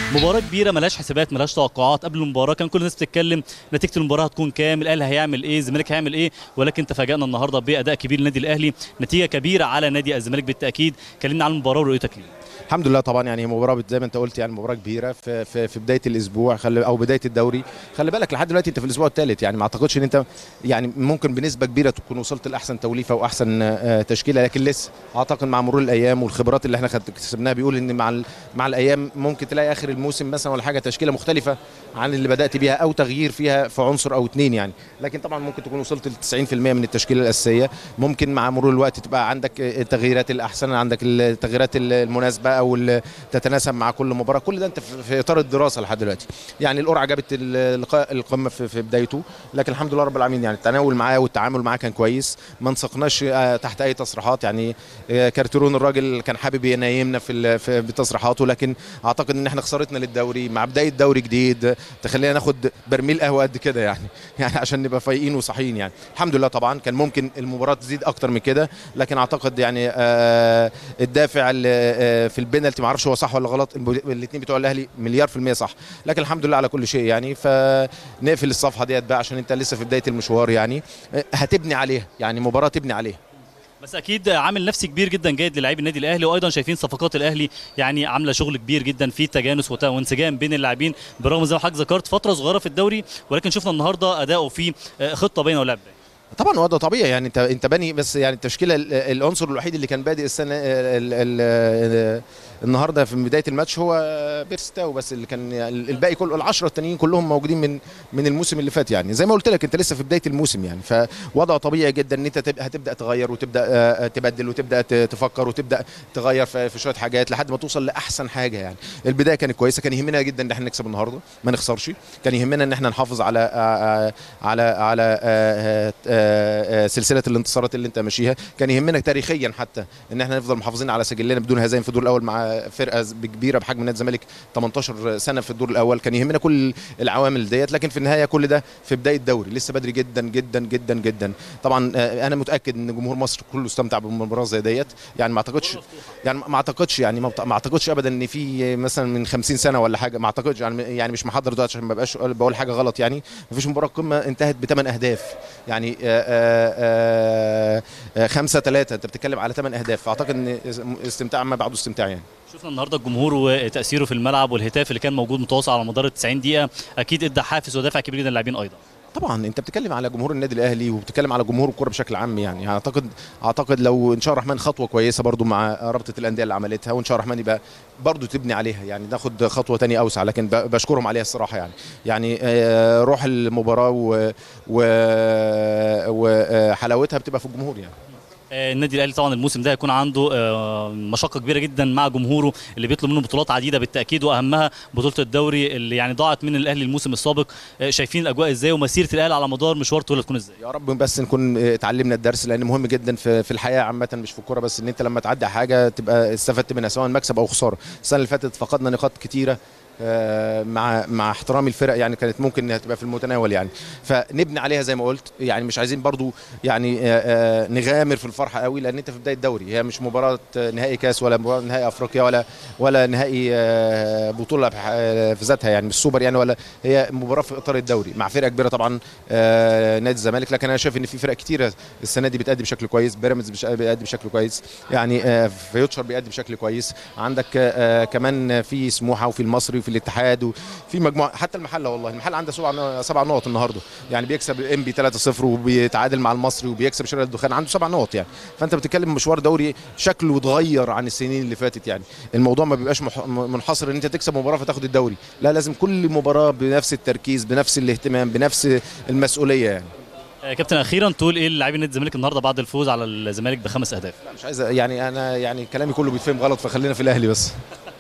مباراة كبيرة ملهاش حسابات ملهاش توقعات قبل المباراة كان كل الناس بتتكلم نتيجة المباراة هتكون كام الاهلي هيعمل ايه الزمالك هيعمل ايه ولكن تفاجئنا النهارده بأداء كبير للنادي الاهلي نتيجة كبيرة على نادي الزمالك بالتأكيد كلمنا عن المباراة ورؤيتك ليه الحمد لله طبعا يعني هي مباراه زي ما انت قلت يعني مباراه كبيره في في, في بدايه الاسبوع خلي او بدايه الدوري خلي بالك لحد دلوقتي انت في الاسبوع الثالث يعني ما اعتقدش ان انت يعني ممكن بنسبه كبيره تكون وصلت لاحسن توليفه واحسن آه، تشكيله لكن لسه اعتقد مع مرور الايام والخبرات اللي احنا خد- كسبناها بيقول ان مع ال- مع الايام ممكن تلاقي اخر الموسم مثلا ولا حاجه تشكيله مختلفه عن اللي بدات بيها او تغيير فيها في عنصر او اثنين يعني لكن طبعا ممكن تكون وصلت ل 90% من التشكيله الاساسيه ممكن مع مرور الوقت تبقى عندك التغييرات الاحسن عندك التغييرات المناسبه او اللي تتناسب مع كل مباراه كل ده انت في في اطار الدراسه لحد دلوقتي يعني القرعه جابت اللقاء القمه في في بدايته لكن الحمد لله رب العالمين يعني التناول معاه والتعامل معاه كان كويس ما انسقناش آه، تحت اي تصريحات يعني آه، كارترون الراجل كان حابب ينايمنا في ال- في- بتصريحاته لكن اعتقد ان احنا خسارتنا للدوري مع بدايه دوري جديد تخلينا ناخد برميل قهوه قد كده يعني يعني عشان نبقى فايقين وصاحيين يعني الحمد لله طبعا كان ممكن المباراه تزيد اكتر من كده لكن اعتقد يعني آه الدافع اللي آه في البنالتي ما اعرفش هو صح ولا غلط الاثنين بتوع الاهلي مليار في الميه صح لكن الحمد لله على كل شيء يعني فنقفل الصفحه ديت بقى عشان انت لسه في بدايه المشوار يعني آه، هتبني عليها يعني مباراه تبني عليها بس اكيد عامل نفسي كبير جدا جيد للاعبي النادي الاهلي وايضا شايفين صفقات الاهلي يعني عامله شغل كبير جدا في تجانس وت- وانسجام بين اللاعبين برغم زي ما حضرتك ذكرت فتره صغيره في الدوري ولكن شفنا النهارده اداؤه في آه، خطه بينه ولعب طبعا هو ده طبيعي يعني انت انت باني بس يعني التشكيله ال- العنصر الوحيد اللي كان بادئ السنه ال ال النهارده في بدايه الماتش هو بيرستاو بس اللي كان ال- الباقي كله العشره التانيين كلهم موجودين من من الموسم اللي فات يعني زي ما قلت لك انت لسه في بدايه الموسم يعني فوضعه طبيعي جدا ان انت تبقى هتبدا تغير وتبدا آه، تبدل وتبدا ت- تفكر وتبدا تغير في في شويه حاجات لحد ما توصل لاحسن حاجه يعني البدايه كانت كويسه كان يهمنا جدا ان احنا نكسب النهارده ما نخسرش كان يهمنا ان احنا نحافظ على آه، آه، على على آه، آه، آه، سلسله الانتصارات اللي انت ماشيها كان يهمنا تاريخيا حتى ان احنا نفضل محافظين على سجلنا بدون هزايم في الدور الاول مع فرقه كبيره بحجم نادي الزمالك 18 سنه في الدور الاول كان يهمنا كل العوامل ديت لكن في النهايه كل ده في بدايه الدوري لسه بدري جدا جدا جدا جدا طبعا آه، انا متاكد ان جمهور مصر كله استمتع بمباراه زي ديت يعني ما اعتقدش يعني ما اعتقدش يعني ما ما اعتقدش ابدا ان في مثلا من 50 سنه ولا حاجه ما اعتقدش يعني يعني مش محضر دلوقتي عشان ما بقاش بقول حاجه غلط يعني ما فيش مباراه قمه انتهت بثمان اهداف يعني آه، آه، آه، خمسة ثلاثة انت بتتكلم على ثمان اهداف فاعتقد ان استمتاع ما بعده استمتاع يعني شفنا النهارده الجمهور وتاثيره في الملعب والهتاف اللي كان موجود متواصل على مدار ال 90 دقيقه اكيد ادى حافز ودافع كبير جدا للاعبين ايضا طبعا انت بتتكلم على جمهور النادي الاهلي وبتتكلم على جمهور الكوره بشكل عام يعني اعتقد اعتقد لو ان شاء الله الرحمن خطوه كويسه برضو مع رابطه الانديه اللي عملتها وان شاء الله الرحمن يبقى برضو تبني عليها يعني ناخد خطوه تانية اوسع لكن ب- بشكرهم عليها الصراحه يعني يعني آه، روح المباراه و- و- وحلاوتها بتبقى في الجمهور يعني آه، النادي الاهلي طبعا الموسم ده هيكون عنده آه، مشقه كبيره جدا مع جمهوره اللي بيطلب منه بطولات عديده بالتاكيد واهمها بطوله الدوري اللي يعني ضاعت من الاهلي الموسم السابق آه، شايفين الاجواء ازاي ومسيره الاهلي على مدار مشوار طويل تكون ازاي يا رب بس نكون اتعلمنا الدرس لان مهم جدا في في الحياه عامه مش في الكوره بس ان انت لما تعدي حاجه تبقى استفدت منها سواء مكسب او خساره السنه اللي فاتت فقدنا نقاط كتيره آه، مع مع احترامي الفرق يعني كانت ممكن انها تبقى في المتناول يعني فنبني عليها زي ما قلت يعني مش عايزين برضو يعني آه، آه، نغامر في الفرحه قوي لان انت في بدايه دوري هي مش مباراه نهائي كاس ولا مباراه نهائي افريقيا ولا ولا نهائي آه، بطوله في ذاتها يعني مش سوبر يعني ولا هي مباراه في اطار الدوري مع فرقه كبيره طبعا آه، نادي الزمالك لكن انا شايف ان في فرق كتيره السنه دي بتأدي بشكل كويس بيراميدز بش- بيأدي بشكل كويس يعني آه، فيوتشر بيأدي بشكل كويس عندك آه، كمان في سموحه وفي المصري وفي الاتحاد وفي مجموعه حتى المحله والله المحله عنده سبع سبع نقط النهارده يعني بيكسب ام بي 3-0 وبيتعادل مع المصري وبيكسب شارع الدخان عنده سبع نقط يعني فانت بتتكلم مشوار دوري شكله اتغير عن السنين اللي فاتت يعني الموضوع ما بيبقاش مح- منحصر ان انت تكسب مباراه فتاخد الدوري لا لازم كل مباراه بنفس التركيز بنفس الاهتمام بنفس المسؤوليه يعني آه، كابتن اخيرا تقول ايه للاعبي نادي الزمالك النهارده بعد الفوز على الزمالك بخمس اهداف لا مش عايز يعني انا يعني كلامي كله بيتفهم غلط فخلينا في الاهلي بس